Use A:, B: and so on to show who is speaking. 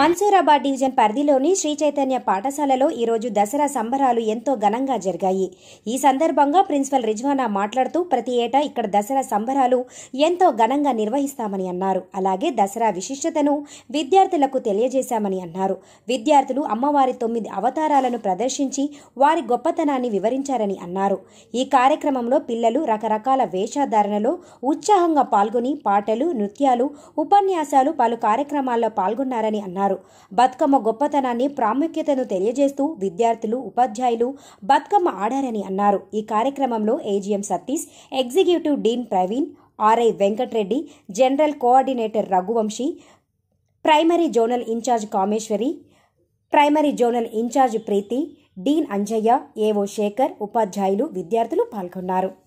A: Mansoorabad division పరిధిలోని శ్రీ చైతన్య పాఠశాలలో ఈరోజు దసరా సంబరాలు ఎంతో ఘనంగా జరిగాయి ఈ సందర్భంగా ప్రిన్సిపల్ రిజ్వానా మాట్లాడుతూ ప్రతి ఏటా ఇక్కడ దసరా సంబరాలు ఎంతో ఘనంగా నిర్వహిస్తామని అన్నారు అలాగే దసరా విశిష్టతను విద్యార్థులకు తెలియజేశామని అన్నారు విద్యార్థులు అమ్మవారి తొమ్మిది అవతారాలను ప్రదర్శించి వారి గొప్పతనాన్ని వివరించారని అన్నారు ఈ కార్యక్రమంలో పిల్లలు రకరకాల వేషధారణలో ఉత్సాహంగా పాల్గొని పాటలు నృత్యాలు ఉపన్యాసాలు పలు కార్యక్రమాల్లో పాల్గొన్నారని అన్నారు బతుకమ్మ గొప్పతనాన్ని ప్రాముఖ్యతను తెలియజేస్తూ విద్యార్థులు ఉపాధ్యాయులు బతుకమ్మ ఆడారని అన్నారు ఈ కార్యక్రమంలో AGM Satish executive dean Praveen RI Venkatreddy general coordinator Raghuvamshi primary zonal incharge Kameswari primary zonal incharge Preethi dean Anjaiah AO Shekar ఉపాధ్యాయులు విద్యార్థులు పాల్గొన్నారు